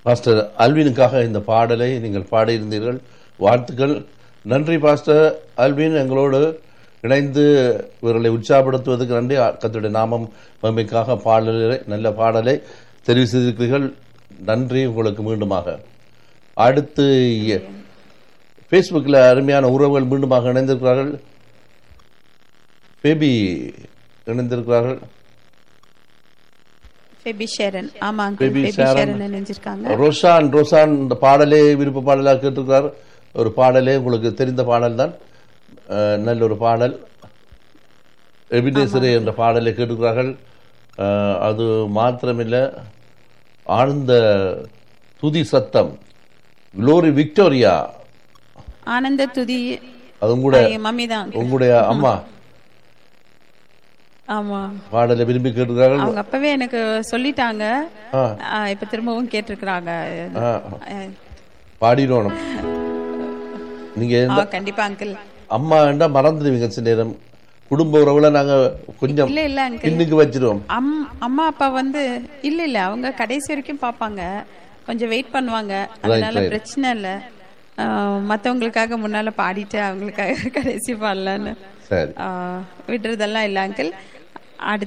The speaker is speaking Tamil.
பாஸ்டர் அல்வினுக்காக இந்த பாடலை நீங்கள் பாடியிருந்தீர்கள் வாழ்த்துக்கள் நன்றி பாஸ்டர் அல்வின் எங்களோடு இணைந்து இவர்களை உற்சாகப்படுத்துவதற்கு நன்றி கத்துடைய நாமம் மகிமைக்காக பாடலை நல்ல பாடலை தெரிவு செய்திருக்கிறீர்கள் நன்றி உங்களுக்கு மீண்டுமாக அடுத்து ஃபேஸ்புக்கில் அருமையான உறவுகள் மீண்டுமாக இணைந்திருக்கிறார்கள் பேபி இணைந்திருக்கிறார்கள் பேபி ஷேரன் ஆமா uncle baby baby Sharon. Sharon நினைஞ்சிருக்காங்க ரோஷான் ரோஷான் இந்த பாடலே விருப்ப பாடலாக கேட்டிருக்கிறார் ஒரு பாடலே உங்களுக்கு தெரிந்த பாடல் தான் அஹ், நல்ல ஒரு பாடல் எபினேசரே என்ற பாடலை கேட்டிருக்கிறார்கள் அஹ், அது மாத்திரமில்லை ஆழ்ந்த துதி சத்தம் குளோரி விக்டோரியா ஆனந்த துதி அது கூட மம்மி தான் uncle. உங்களுடைய அம்மா ஆமா பாடலை விரும்பி கேட்டிருக்கிறார்கள் அவங்க அப்பவே எனக்கு சொல்லிட்டாங்க ஆ. ஆ, இப்ப திரும்பவும் கேட்டிருக்கிறாங்க ஆ, அஹ், பாடிடணும் நீங்க ஆ, கண்டிப்பா அங்கிள் அம்மா என்றா மறந்துடுவீங்க சில நேரம் குடும்ப உறவுல நாங்க கொஞ்சம் இல்ல இல்ல அங்கிள் பின்னுக்கு வச்சிருவோம் அம் அம்மா அப்பா வந்து இல்ல இல்ல அவங்க கடைசி வரைக்கும் பாப்பாங்க கொஞ்சம் வெயிட் பண்ணுவாங்க அதனால right. பிரச்சனை இல்ல ஆஹ் மத்தவங்களுக்காக முன்னால பாடிட்டு அவங்களுக்காக கடைசி பாடலான்னு சரி ஆஹ் விடுறதெல்லாம் இல்ல அங்கிள் அடுத்து